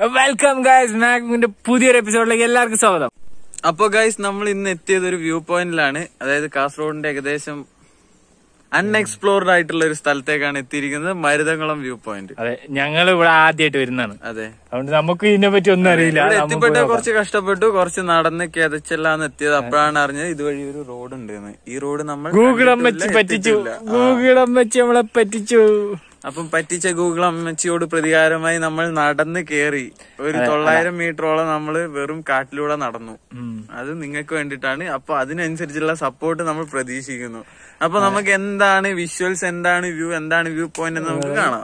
Welcome guys മാഗ്മിന്റെ പുതിയൊരു എപ്പിസോഡിലേക്ക് എല്ലാവർക്കും സ്വാഗതം അപ്പൊ ഗൈസ് നമ്മൾ ഇന്ന് എത്തിയത് ഒരു വ്യൂ പോയിന്റിലാണ് അതായത് കാസർഗോഡിന്റെ ഏകദേശം അൺഎക്സ്പ്ലോർഡ് ആയിട്ടുള്ള ഒരു സ്ഥലത്തേക്കാണ് എത്തിയിരിക്കുന്നത് മരുതകുളം വ്യൂ പോയിന്റ് അതെ ഞങ്ങൾ ഇവിടെ ആദ്യമായിട്ട് വരുന്നതാണ് അതെ അതുകൊണ്ട് നമുക്ക് ഇതിനെ പറ്റി ഒന്നും അറിയില്ല ഇവിടെ നമുക്ക് എത്തിപ്പെട്ട നോക്കാം. കുറച്ച് കഷ്ടപ്പെട്ടു കുറച്ച് നടന്ന് കിതച്ചെല്ലാന്ന് എത്തിയത് അപ്പോഴാണ് അറിഞ്ഞത് ഇതുവഴി ഒരു റോഡ് ഉണ്ട് എന്ന് ഈ റോഡ് നമ്മൾ ഗൂഗിൾ കണ്ടിട്ടില്ല, അമ്മച്ചി പറ്റിച്ചു എത്തിയിട്ടില്ല. ആ. ഗൂഗിൾ അമ്മച്ചി നമ്മളെ പറ്റിച്ചു അപ്പം പറ്റിച്ച ഗൂഗിൾ അമ്മച്ചിയോട് പ്രതികാരമായി നമ്മൾ നടന്ന് കേറി ഒരു തൊള്ളായിരം മീറ്ററോളം നമ്മൾ വെറും കാട്ടിലൂടെ നടന്നു ഉം. അത് നിങ്ങൾക്ക് വേണ്ടിയിട്ടാണ് അപ്പൊ അതിനനുസരിച്ചുള്ള സപ്പോർട്ട് നമ്മൾ പ്രതീക്ഷിക്കുന്നു അപ്പൊ നമുക്ക് എന്താണ് വിഷ്വൽസ് എന്താണ് വ്യൂ എന്താണ് വ്യൂ പോയിന്റ് എന്ന് നമുക്ക് കാണാം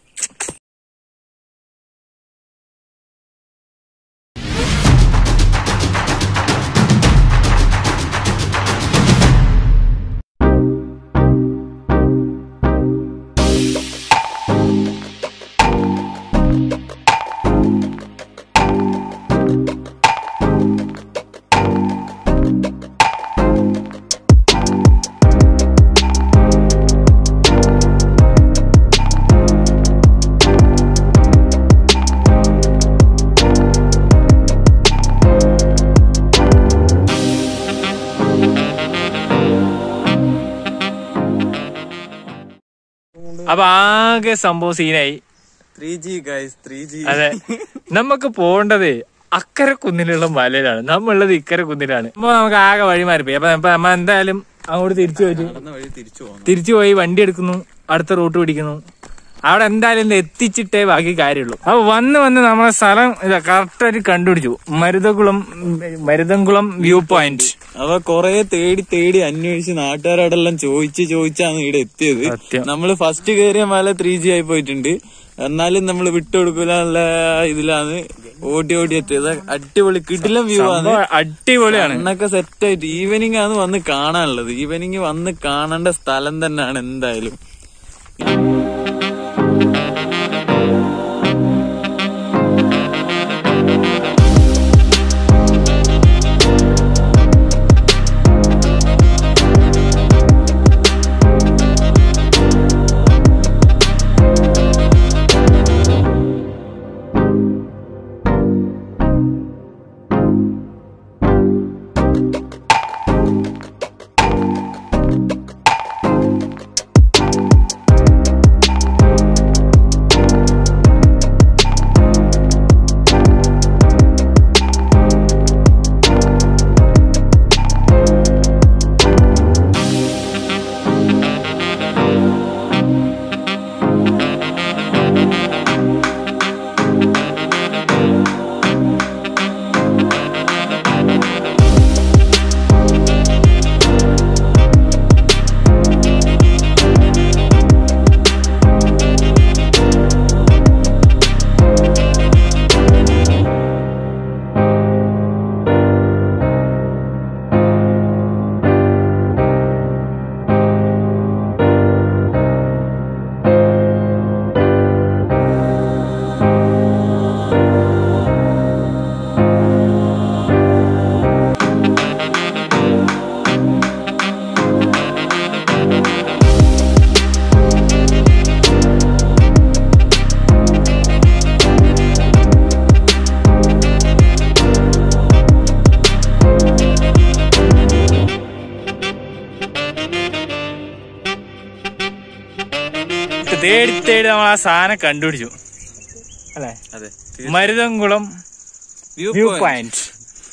അപ്പൊ ആകെ സംഭവം സീനായി three G guys three G അതെ നമുക്ക് പോകേണ്ടത് അക്കരെ കുന്നിലുള്ള മലയിലാണ് നമ്മളുള്ളത് ഇക്കരെ കുന്നിലാണ് അപ്പൊ നമുക്ക് ആകെ വഴി മാറിപ്പോയി അപ്പൊ ഇപ്പൊ നമ്മ എന്തായാലും അങ്ങോട്ട് തിരിച്ചു പോയിട്ട് നടന്ന വഴി തിരിച്ചു പോകണം തിരിച്ചു പോയി വണ്ടി എടുക്കുന്നു അടുത്ത റൂട്ട് പിടിക്കുന്നു അവിടെ എന്തായാലും ഇത് എത്തിച്ചിട്ടേ ബാക്കി കാര്യമുള്ളൂ അപ്പൊ വന്ന് വന്ന് നമ്മളെ സ്ഥലം ഇതാ കറക്റ്റായിട്ട് കണ്ടുപിടിച്ചു മരുതകുളം മരുതംകുളം വ്യൂ പോയിന്റ് അവ കൊറേ തേടി തേടി അന്വേഷിച്ച് നാട്ടുകാരോടെല്ലാം ചോദിച്ച് ചോദിച്ചാണ് ഇവിടെ എത്തിയത് സത്യം. നമ്മള് ഫസ്റ്റ് കയറിയ മല ത്രീ ജി ആയി പോയിട്ടുണ്ട് എന്നാലും നമ്മൾ വിട്ടുകൊടുക്കൂല ഇതിലാണ് ഓടി ഓടി എത്തിയത് അടിപൊളി കിടിലം വ്യൂ ആണ് സംഭവം അടിപൊളിയാണ് കണ്ണൊക്കെ സെറ്റ് ആയിട്ട് ഈവനിങ് ആണ് വന്ന് കാണാനുള്ളത് ഈവനിങ് വന്ന് കാണേണ്ട സ്ഥലം തന്നെയാണ് എന്തായാലും തേടി തേടി നമ്മൾ ആ സാധനം കണ്ടുപിടിച്ചു അല്ലെ അതെ Maruthamkulam view view point point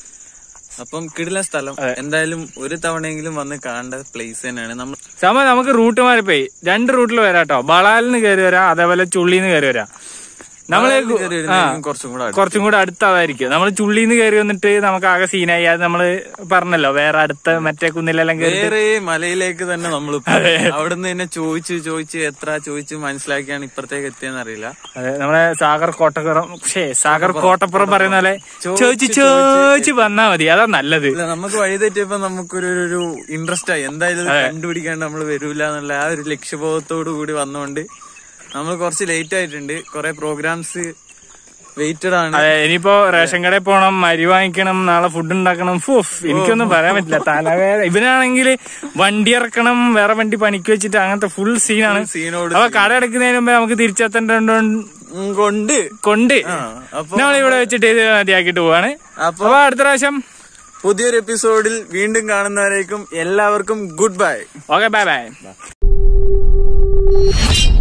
അപ്പം കിടില സ്ഥലം അതെ. എന്തായാലും ഒരു തവണയെങ്കിലും വന്ന് കാണേണ്ട പ്ലേസ് തന്നെയാണ് നമ്മൾ സമ നമുക്ക് റൂട്ട് മാറിപ്പോയി രണ്ട് റൂട്ടിൽ വരാട്ടോ ബളാലിന്ന് കയറി വരാം അതേപോലെ ചുള്ളിന്ന് കയറി വരാം നമ്മള് ബളാലിൽ കയറി ആ, വരുന്നതായിരിക്കും കുറച്ചും കൂടെ അടുത്ത്. കുറച്ചും കൂടെ അടുത്തതായിരിക്കും നമ്മൾ ചുള്ളിന്ന് കയറി വന്നിട്ട് നമുക്ക് ആകെ സീനായി അത് നമ്മള് പറഞ്ഞല്ലോ വേറെ അടുത്ത മറ്റേ കുന്നിലെല്ലാം കയറി വേറെ മലയിലേക്ക് തന്നെ നമ്മൾ അവിടുന്ന് തന്നെ ചോദിച്ച് ചോദിച്ച് എത്ര ചോദിച്ച് മനസ്സിലാക്കിയാണ് ഇപ്പുറത്തേക്ക് എത്തിയെന്ന് അറിയില്ല അതെ നമ്മളെ സാഗർ കോട്ടപ്പുറം ഷേ സാഗർ കോട്ടപ്പുറം പറയുന്ന പോലെ ചോദിച്ച് ചോദിച്ച് ചോദിച്ച് വന്നാ മതി അതാ നല്ലത് ഇല്ല നമുക്ക് വഴി തെറ്റിയപ്പോ നമുക്കൊരു ഒരു ഇൻട്രസ്റ്റ് ആയി എന്തായാലും ഇത് കണ്ടുപിടിക്കാണ്ട് നമ്മൾ വരൂല എന്നുള്ള ആ ഒരു ലക്ഷ്യബോധത്തോടു കൂടി വന്നുകൊണ്ട് നമ്മൾ കുറച്ച് ലേറ്റ് ആയിട്ടുണ്ട് കുറെ പ്രോഗ്രാംസ് വെയിറ്റഡ് ആണ് അതെ ഇനിയിപ്പോ റേഷൻ കടയിൽ പോണം അരി വാങ്ങിക്കണം നാളെ ഫുഡ് ഉണ്ടാക്കണം ഫുഫ് എനിക്കൊന്നും പറയാൻ പറ്റില്ല തലവേദന ഇവനാണെങ്കിൽ വണ്ടി ഇറക്കണം വേറെ വണ്ടി പണിക്ക് വെച്ചിട്ട് അങ്ങനത്തെ ഫുൾ സീനാണ് സീനോട് അപ്പൊ കട എടുക്കുന്നതിന് മുമ്പ് നമുക്ക് തിരിച്ചെത്തേണ്ട ഉം, കൊണ്ട് കൊണ്ട് ആ അപ്പൊ നമ്മൾ ഇവിടെ വെച്ചിട്ട് ഇത് മതിയാക്കിയിട്ട് പോവാണ് അപ്പൊ അപ്പൊ അടുത്ത പ്രാവശ്യം പുതിയൊരു എപ്പിസോഡിൽ വീണ്ടും കാണുന്നവരേക്കും എല്ലാവർക്കും goodbye okay bye by